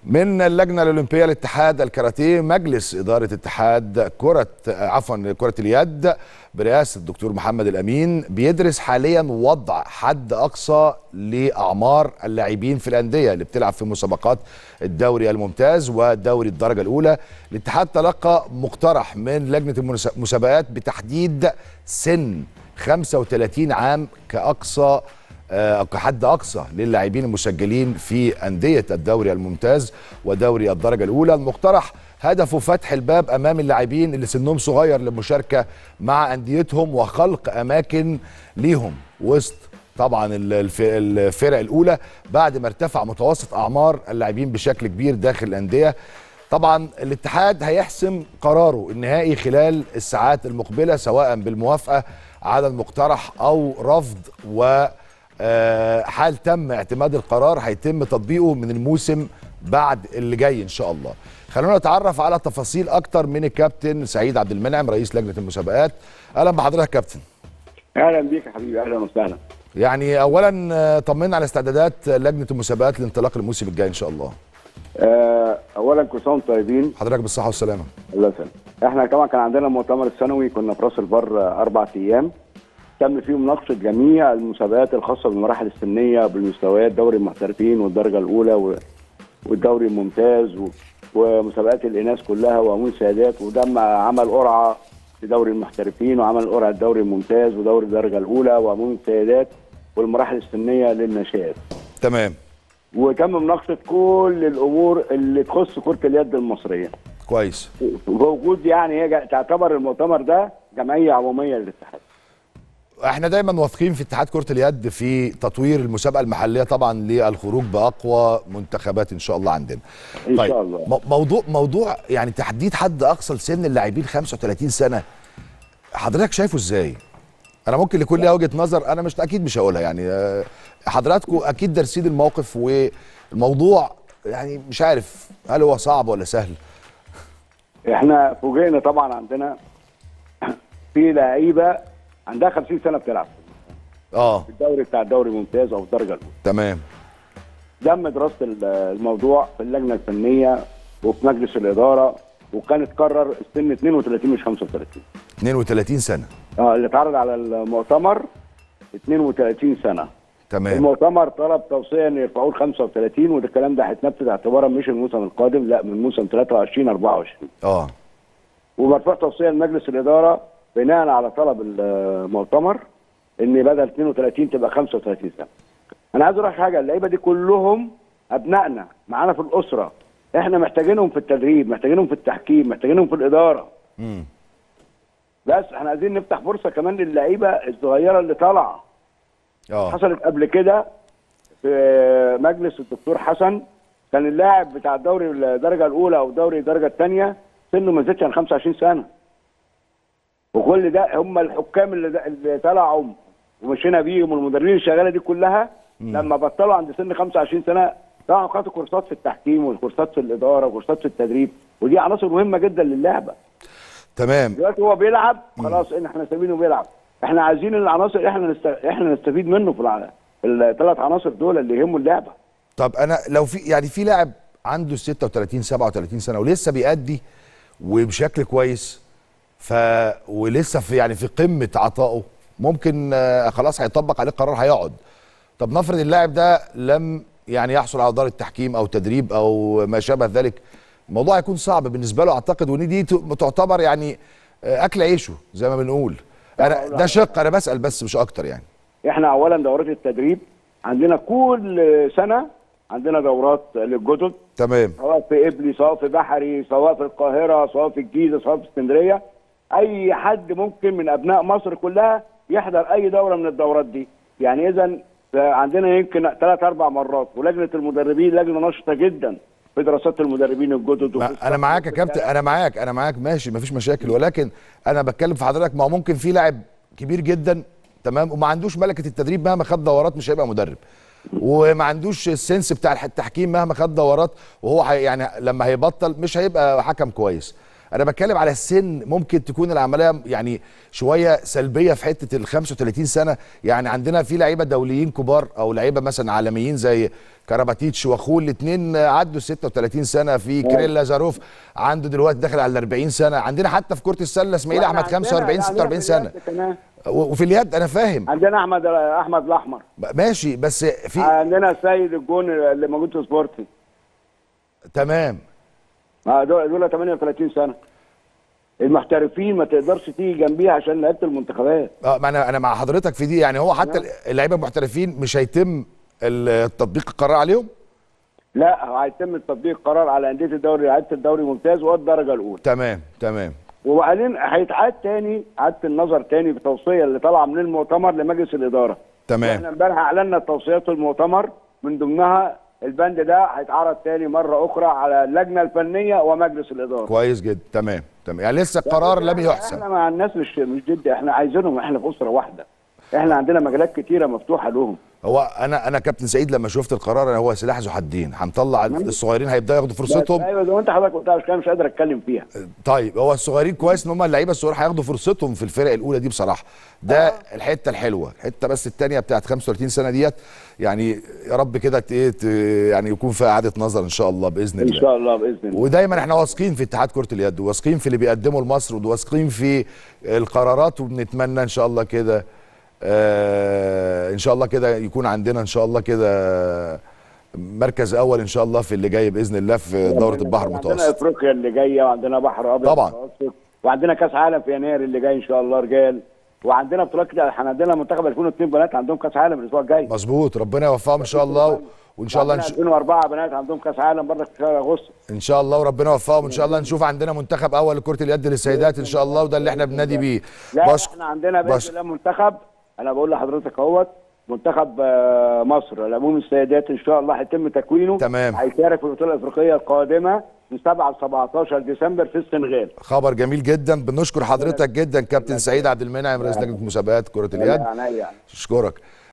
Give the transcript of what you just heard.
من اللجنة الأولمبية لاتحاد الكاراتيه مجلس إدارة اتحاد كرة عفوا كرة اليد برئاسة الدكتور محمد الأمين بيدرس حاليا وضع حد أقصى لأعمار اللاعبين في الأندية اللي بتلعب في مسابقات الدوري الممتاز والدوري الدرجة الأولى الاتحاد تلقى مقترح من لجنة المسابقات بتحديد سن 35 عام كأقصى آه، كحد اقصى للاعبين المسجلين في انديه الدوري الممتاز ودوري الدرجه الاولى المقترح هدفه فتح الباب امام اللاعبين اللي سنهم صغير للمشاركه مع انديتهم وخلق اماكن ليهم وسط طبعا الف- الفرق الاولى بعد ما ارتفع متوسط اعمار اللاعبين بشكل كبير داخل الانديه طبعا الاتحاد هيحسم قراره النهائي خلال الساعات المقبله سواء بالموافقه على المقترح او رفض و آه، حال تم اعتماد القرار هيتم تطبيقه من الموسم بعد اللي جاي ان شاء الله خلونا نتعرف على تفاصيل اكتر من الكابتن سعيد عبد المنعم رئيس لجنه المسابقات اهلا بحضرتك كابتن اهلا بيك يا حبيبي اهلا وسهلا يعني اولا آه، طمنا على استعدادات لجنه المسابقات لانطلاق الموسم الجاي ان شاء الله آه، اولا كل سنه وانتم طيبين حضرتك بالصحه والسلامه الله يسلمك احنا طبعا كان عندنا المؤتمر السنوي كنا في راس البر آه، اربع ايام تم فيه مناقشه جميع المسابقات الخاصه بالمراحل السنيه بالمستويات دوري المحترفين والدرجه الاولى و- والدوري الممتاز و- ومسابقات الاناث كلها وامون سيادات وتم عمل قرعه لدوري المحترفين وعمل قرعه الدوري الممتاز ودوري الدرجه الاولى وامون سيادات والمراحل السنيه للنشات تمام وتم مناقشه كل الامور اللي تخص كره اليد المصريه كويس بوجود يعني هي جا- تعتبر المؤتمر ده جمعيه عموميه للاتحاد احنا دايما واثقين في اتحاد كره اليد في تطوير المسابقه المحليه طبعا للخروج باقوى منتخبات ان شاء الله عندنا إن شاء الله. مو- موضوع موضوع يعني تحديد حد اقصى لسن اللاعبين 35 سنه حضرتك شايفه ازاي انا ممكن لكل ليها وجهه نظر انا مش اكيد مش هقولها يعني آه، حضراتكم اكيد دارسين الموقف والموضوع يعني مش عارف هل هو صعب ولا سهل احنا فوجئنا طبعا عندنا في لعيبه عندها 50 سنه بتلعب اه في الدوري بتاع الدوري الممتاز او الدرجه الاولى تمام تم دراسه ال- الموضوع في اللجنه الفنيه وفي مجلس الاداره وكان اتقرر السن 32 مش 35 32 سنه اه اللي اتعرض على المؤتمر 32 سنه تمام المؤتمر طلب توصيه ان يرفعوه ل 35 وده الكلام ده هيتنفذ اعتبارا مش الموسم القادم لا من موسم 23 24 اه ومرفوع توصيه لمجلس الاداره بناء على طلب المؤتمر ان بدل 32 تبقى 35 سنه. انا عايز اقول لك حاجه اللعيبه دي كلهم ابنائنا معانا في الاسره احنا محتاجينهم في التدريب محتاجينهم في التحكيم محتاجينهم في الاداره امم بس احنا عايزين نفتح فرصه كمان للعيبه الصغيره اللي طالعه اه حصلت قبل كده في مجلس الدكتور حسن كان اللاعب بتاع الدوري الدرجه الاولى او الدوري الدرجه الثانيه سنه ما زادش عن 25 سنه وكل ده هم الحكام اللي, ده اللي طلعوا ومشينا بيهم والمدربين اللي شغاله دي كلها لما بطلوا عند سن 25 سنه طلعوا خدوا كورسات في التحكيم وكورسات في الاداره وكورسات في التدريب ودي عناصر مهمه جدا للعبه تمام دلوقتي هو بيلعب خلاص ان احنا سايبينه بيلعب احنا عايزين العناصر احنا نست... احنا نستفيد منه في الع... الثلاث عناصر دول اللي يهموا اللعبه طب انا لو في يعني في لاعب عنده 36 37 سنه ولسه بيأدي وبشكل كويس ف ولسه في يعني في قمه عطائه ممكن آه، خلاص هيطبق عليه قرار هيقعد طب نفرض اللاعب ده لم يعني يحصل على دار التحكيم او تدريب او ما شابه ذلك الموضوع هيكون صعب بالنسبه له اعتقد وان دي ت- تعتبر يعني آه، اكل عيشه زي ما بنقول انا ده شق انا بسأل بس مش اكتر يعني احنا اولا دورات التدريب عندنا كل سنه عندنا دورات للجدد تمام سواء في قبلي سواء في بحري سواء في القاهره سواء في الجيزه سواء في اسكندريه اي حد ممكن من ابناء مصر كلها يحضر اي دوره من الدورات دي يعني اذا عندنا يمكن ثلاث اربع مرات ولجنه المدربين لجنه نشطه جدا في دراسات المدربين الجدد ما وفي انا معاك يا كابتن انا معاك انا معاك ماشي مفيش مشاكل ولكن انا بتكلم في حضرتك ما هو ممكن في لاعب كبير جدا تمام وما عندوش ملكه التدريب مهما خد دورات مش هيبقى مدرب وما عندوش السنس بتاع التحكيم مهما خد دورات وهو حي يعني لما هيبطل مش هيبقى حكم كويس انا بتكلم على السن ممكن تكون العمليه يعني شويه سلبيه في حته ال 35 سنه يعني عندنا في لعيبه دوليين كبار او لعيبه مثلا عالميين زي كراباتيتش واخوه الاثنين عدوا 36 سنه في كريل لازاروف عنده دلوقتي داخل على 40 سنه عندنا حتى في كره السله اسماعيل وإحنا احمد عندنا- 45 عندنا 46 في سنه اليد كمان. و- وفي اليد انا فاهم عندنا احمد احمد الاحمر ماشي بس في عندنا السيد الجون اللي موجود في سبورتنج تمام آه، دول دول 38 سنه المحترفين ما تقدرش تيجي جنبيها عشان لعيبه المنتخبات اه ما انا انا مع حضرتك في دي يعني هو حتى اللعيبه المحترفين مش هيتم التطبيق القرار عليهم لا هو هيتم تطبيق قرار على انديه الدوري لعيبه الدوري ممتاز والدرجه الاولى تمام تمام وبعدين هيتعاد تاني اعاده النظر تاني بتوصيه اللي طالعه من المؤتمر لمجلس الاداره تمام احنا امبارح اعلنا توصيات المؤتمر من ضمنها البند ده هيتعرض تاني مره اخرى على اللجنه الفنيه ومجلس الاداره كويس جدا تمام تمام يعني لسه القرار لم يحسم احنا مع الناس مش مش ضد احنا عايزينهم احنا في اسره واحده احنا عندنا مجالات كتيره مفتوحه لهم هو انا انا كابتن سعيد لما شفت القرار أنا هو سلاح ذو حدين هنطلع الصغيرين هيبداوا ياخدوا فرصتهم ايوه زي ما انت حضرتك قلتها مش كده مش قادر اتكلم فيها طيب هو الصغيرين كويس ان هم اللعيبه الصغيرين هياخدوا فرصتهم في الفرق الاولى دي بصراحه ده الحته الحلوه الحته بس الثانيه بتاعت 35 سنه ديت يعني يا رب كده ت- ايه ت- يعني يكون في اعاده نظر ان شاء الله باذن ان الله شاء الله باذن الله ودايما احنا واثقين في اتحاد كره اليد وواثقين في اللي بيقدمه لمصر وواثقين في القرارات وبنتمنى ان شاء الله كده آه ان شاء الله كده يكون عندنا ان شاء الله كده مركز اول ان شاء الله في اللي جاي باذن الله في دوره البحر عندنا المتوسط افريقيا اللي جايه وعندنا بحر ابيض طبعاً. متوسط، وعندنا كاس عالم في يناير اللي جاي ان شاء الله رجال وعندنا بطولات كده احنا عندنا منتخب 2002 بنات عندهم كاس عالم الاسبوع الجاي مظبوط ربنا يوفقهم ان شاء الله وان شاء الله وعندنا نش... 2004 بنات عندهم كاس عالم برضك في شهر اغسطس ان شاء الله وربنا يوفقهم ان شاء الله نشوف عندنا منتخب اول لكره اليد للسيدات ان شاء الله وده اللي احنا بننادي بيه لا بشك- احنا عندنا باذن بشك- الله منتخب انا بقول لحضرتك اهوت منتخب آه، مصر العموم السيدات ان شاء الله هيتم تكوينه تمام. هيشارك في البطوله الافريقيه القادمه من 7 ل 17 ديسمبر في السنغال خبر جميل جدا بنشكر حضرتك جدا كابتن سعيد عبد المنعم رئيس لجنه مسابقات كره اليد عينيا اشكرك